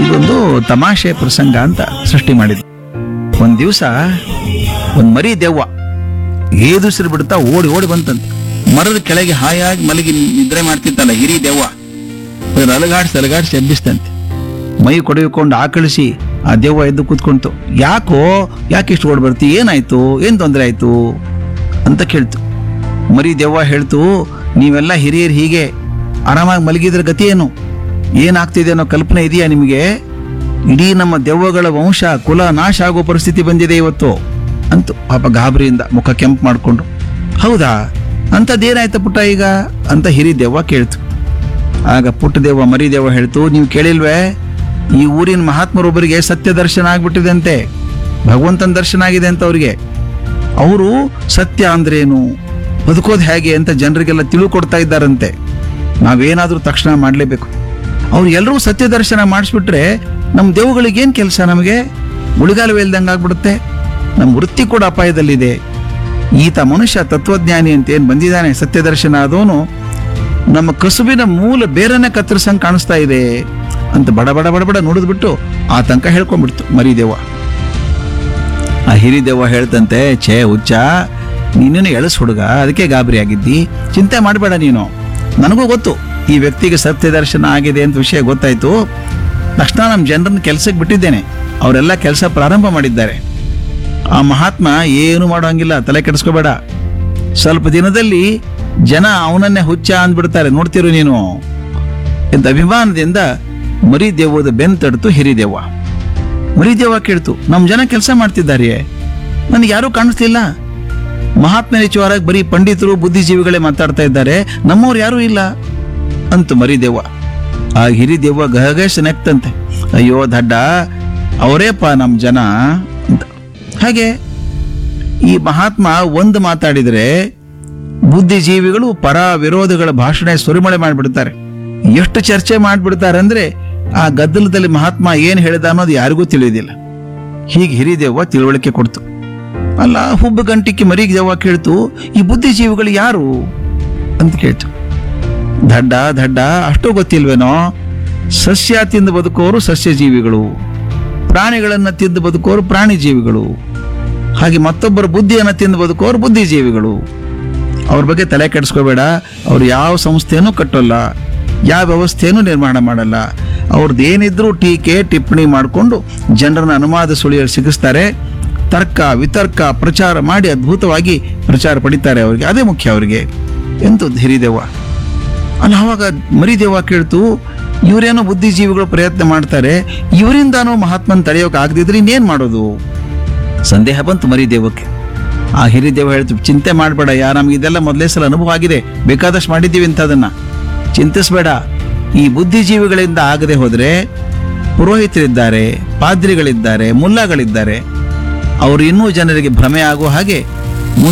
ಇದೊಂದು ತಮಾಷೆ ಪ್ರಸಂಗ ಅಂತ ಸೃಷ್ಟಿ ಮಾಡಿದ್ರು ಒಂದ್ ದಿವಸ ಒಂದ್ ಮರಿ ದೆವ್ವ ಏದುಸಿರು ಬಿಡ್ತಾ ಓಡಿ ಓಡಿ ಬಂತಂತೆ ಮರದ ಕೆಳಗೆ ಹಾಯಾಗಿ ಮಲಗಿ ನಿದ್ರೆ ಮಾಡ್ತಿತ್ತಲ್ಲ ಹಿರಿ ದೆವ್ವ ಅದನ್ನ ಅಲಗಾಡ್ಸಿ ಅಲಗಾಡ್ಸಿ ಎಬ್ಬಿಸ್ತಂತೆ ಮೈ ಕೊಡವಿಕೊಂಡು ಆಕಳಿಸಿ ಆ ದೆವ್ವ ಎದ್ದು ಕೂತ್ಕೊಂತು ಯಾಕೋ ಯಾಕೆ ಇಷ್ಟು ಓಡ್ ಬರ್ತಿ ಏನಾಯ್ತು ಏನ್ ತೊಂದರೆ ಆಯ್ತು ಅಂತ ಕೇಳ್ತು ಮರಿ ದೆವ್ವ ಹೇಳ್ತು ನೀವೆಲ್ಲ ಹಿರಿಯರು ಹೀಗೆ ಆರಾಮಾಗಿ ಮಲಗಿದ್ರ ಗತಿ ಏನು ಏನಾಗ್ತಿದೆ ಅನ್ನೋ ಕಲ್ಪನೆ ಇದೆಯಾ ನಿಮಗೆ ಇಡೀ ನಮ್ಮ ದೆವ್ವಗಳ ವಂಶ ಕುಲ ನಾಶ ಆಗೋ ಪರಿಸ್ಥಿತಿ ಬಂದಿದೆ ಇವತ್ತು ಅಂತು ಪಾಪ ಗಾಬರಿಯಿಂದ ಮುಖ ಕೆಂಪು ಮಾಡಿಕೊಂಡು ಹೌದಾ ಅಂಥದ್ದೇನಾಯ್ತು ಪುಟ್ಟ ಈಗ ಅಂತ ಹಿರಿ ದೆವ್ವ ಕೇಳ್ತು ಆಗ ಪುಟ್ಟ ದೆವ್ವ ಮರಿ ದೆವ್ವ ಹೇಳ್ತು ನೀವು ಕೇಳಿಲ್ವೇ ಈ ಊರಿನ ಮಹಾತ್ಮರೊಬ್ಬರಿಗೆ ಸತ್ಯ ದರ್ಶನ ಆಗ್ಬಿಟ್ಟಿದಂತೆ ಭಗವಂತನ ದರ್ಶನ ಆಗಿದೆ ಅಂತ ಅವ್ರಿಗೆ ಅವರು ಸತ್ಯ ಅಂದ್ರೇನು ಬದುಕೋದು ಹೇಗೆ ಅಂತ ಜನರಿಗೆಲ್ಲ ತಿಳುಕೊಡ್ತಾ ಇದ್ದಾರಂತೆ ನಾವೇನಾದ್ರೂ ತಕ್ಷಣ ಮಾಡಲೇಬೇಕು ಅವ್ರು ಎಲ್ಲರೂ ಸತ್ಯ ದರ್ಶನ ಮಾಡಿಸ್ಬಿಟ್ರೆ ನಮ್ಮ ದೇವುಗಳಿಗೆ ಏನು ಕೆಲಸ ನಮಗೆ ಉಳಿಗಾಲವೇ ಇಲ್ದಂಗೆ ಆಗ್ಬಿಡುತ್ತೆ ನಮ್ಮ ವೃತ್ತಿ ಕೂಡ ಅಪಾಯದಲ್ಲಿದೆ ಈತ ಮನುಷ್ಯ ತತ್ವಜ್ಞಾನಿ ಅಂತ ಏನು ಬಂದಿದ್ದಾನೆ ಸತ್ಯ ದರ್ಶನ ಆದವನು ನಮ್ಮ ಕಸುಬಿನ ಮೂಲ ಬೇರನ್ನ ಕತ್ತರಿಸಂಗ್ ಕಾಣಿಸ್ತಾ ಇದೆ ಅಂತ ಬಡ ಬಡ ಬಡ ಬಡ ನೋಡಿದ್ಬಿಟ್ಟು ಆ ತನಕ ಹೇಳ್ಕೊಂಡ್ಬಿಡ್ತು ಮರಿದೇವ ಆ ಹಿರಿದೇವ ಹೇಳ್ತಂತೆ ಛೇ ಹುಚ್ಚ ನೀನೇನು ಎಳಸ್ ಹುಡುಗ ಅದಕ್ಕೆ ಗಾಬರಿ ಆಗಿದ್ದಿ ಚಿಂತೆ ಮಾಡಬೇಡ ನೀನು ನನಗೂ ಗೊತ್ತು ಈ ವ್ಯಕ್ತಿಗೆ ಸತ್ಯ ದರ್ಶನ ಆಗಿದೆ ಅಂತ ವಿಷಯ ಗೊತ್ತಾಯ್ತು ತಕ್ಷಣ ನಮ್ಮ ಜನರನ್ನ ಕೆಲ್ಸಕ್ಕೆ ಬಿಟ್ಟಿದ್ದೇನೆ ಅವರೆಲ್ಲ ಕೆಲಸ ಪ್ರಾರಂಭ ಮಾಡಿದ್ದಾರೆ ಆ ಮಹಾತ್ಮ ಏನು ಮಾಡೋಂಗಿಲ್ಲ ತಲೆ ಕೆಡಿಸ್ಕೋಬೇಡ ಸ್ವಲ್ಪ ದಿನದಲ್ಲಿ ಜನ ಅವನನ್ನೇ ಹುಚ್ಚ ಅಂದ್ಬಿಡ್ತಾರೆ ನೋಡ್ತಿರು ನೀನು ಎಂತ ಅಭಿಮಾನದಿಂದ ಮರಿದೇವದ ಬೆನ್ ತಡ್ತು ಹಿರಿದೇವ ಮರಿದೇವ ಕೇಳ್ತು ನಮ್ಮ ಜನ ಕೆಲಸ ಮಾಡ್ತಿದ್ದಾರೆ ನನಗೆ ಯಾರೂ ಕಾಣಿಸ್ಲಿಲ್ಲ ಮಹಾತ್ಮ ವಿಚಾರಾಗಿ ಬರೀ ಪಂಡಿತರು ಬುದ್ಧಿಜೀವಿಗಳೇ ಮಾತಾಡ್ತಾ ಇದ್ದಾರೆ ನಮ್ಮವ್ರು ಯಾರೂ ಇಲ್ಲ ಅಂತು ಮರಿದೇವ ಆ ಹಿರಿದೇವ ಗಹಗೇಶ ನೆಕ್ತಂತೆ ಅಯ್ಯೋ ದಡ್ಡ ಅವರೇಪ್ಪ ನಮ್ಮ ಜನ ಅಂತ ಹಾಗೆ ಈ ಮಹಾತ್ಮ ಒಂದು ಮಾತಾಡಿದರೆ ಬುದ್ಧಿಜೀವಿಗಳು ಪರ ವಿರೋಧಗಳ ಭಾಷಣ ಸುರಿಮಳೆ ಮಾಡಿಬಿಡ್ತಾರೆ ಎಷ್ಟು ಚರ್ಚೆ ಮಾಡಿಬಿಡ್ತಾರೆ ಅಂದ್ರೆ ಆ ಗದ್ದಲದಲ್ಲಿ ಮಹಾತ್ಮ ಏನ್ ಹೇಳಿದ ಅನ್ನೋದು ಯಾರಿಗೂ ತಿಳಿಯೋದಿಲ್ಲ ಹೀಗೆ ಹಿರಿದೇವ ತಿಳುವಳಿಕೆ ಕೊಡ್ತು ಅಲ್ಲ ಹುಬ್ಬು ಗಂಟಿಕ್ಕೆ ಮರಿಗೆ ದೇವ ಕೇಳ್ತು ಈ ಬುದ್ಧಿಜೀವಿಗಳು ಯಾರು ಅಂತ ಕೇಳ್ತು ದಡ್ಡ ದಡ್ಡ ಅಷ್ಟು ಗೊತ್ತಿಲ್ವೇನೋ ಸಸ್ಯ ತಿಂದು ಬದುಕೋರು ಸಸ್ಯ ಜೀವಿಗಳು ಪ್ರಾಣಿಗಳನ್ನ ತಿಂದು ಬದುಕೋರು ಪ್ರಾಣಿ ಜೀವಿಗಳು ಹಾಗೆ ಮತ್ತೊಬ್ಬರ ಬುದ್ಧಿಯನ್ನು ತಿಂದು ಬದುಕೋರು ಬುದ್ಧಿಜೀವಿಗಳು ಅವ್ರ ಬಗ್ಗೆ ತಲೆ ಕೆಡಿಸ್ಕೋಬೇಡ ಅವ್ರು ಯಾವ ಸಂಸ್ಥೆನೂ ಕಟ್ಟೋಲ್ಲ ಯಾವ ವ್ಯವಸ್ಥೆನೂ ನಿರ್ಮಾಣ ಮಾಡಲ್ಲ ಅವ್ರದ್ದು ಏನಿದ್ರೂ ಟೀಕೆ ಟಿಪ್ಪಣಿ ಮಾಡಿಕೊಂಡು ಜನರನ್ನ ಅನುಮಾದ ಸುಳಿಯಲ್ಲಿ ಸಿಗಿಸ್ತಾರೆ ತರ್ಕ ವಿತರ್ಕ ಪ್ರಚಾರ ಮಾಡಿ ಅದ್ಭುತವಾಗಿ ಪ್ರಚಾರ ಪಡಿತಾರೆ ಅವರಿಗೆ ಅದೇ ಮುಖ್ಯ ಅವರಿಗೆ ಎಂತ ಹಿರಿದೇವ ಅಲ್ಲ ಅವಾಗ ಮರಿದೇವ ಕೇಳ್ತು ಇವರೇನೋ ಬುದ್ಧಿಜೀವಿಗಳು ಪ್ರಯತ್ನ ಮಾಡ್ತಾರೆ ಇವರಿಂದಾನೋ ಮಹಾತ್ಮನ್ ತಡೆಯೋಕೆ ಆಗದಿದ್ರೆ ಇನ್ನೇನ್ ಮಾಡೋದು ಸಂದೇಹ ಬಂತು ಮರಿದೇವಕ್ಕೆ ಆ ಹಿರಿದೇವ ಹೇಳ್ತು ಚಿಂತೆ ಮಾಡಬೇಡ ಯಾ ನಮ್ಗೆ ಇದೆಲ್ಲ ಮೊದಲೇ ಸಲ ಅನುಭವ ಆಗಿದೆ ಬೇಕಾದಷ್ಟು ಮಾಡಿದ್ದೀವಿ ಇಂಥದನ್ನ ಚಿಂತಿಸ್ಬೇಡ ಈ ಬುದ್ಧಿಜೀವಿಗಳಿಂದ ಆಗದೆ ಹೋದ್ರೆ ಪುರೋಹಿತರಿದ್ದಾರೆ ಪಾದ್ರಿಗಳಿದ್ದಾರೆ ಮುಲ್ಲಾಗಳಿದ್ದಾರೆ ಅವರು ಇನ್ನೂ ಜನರಿಗೆ ಭ್ರಮೆ ಆಗೋ ಹಾಗೆ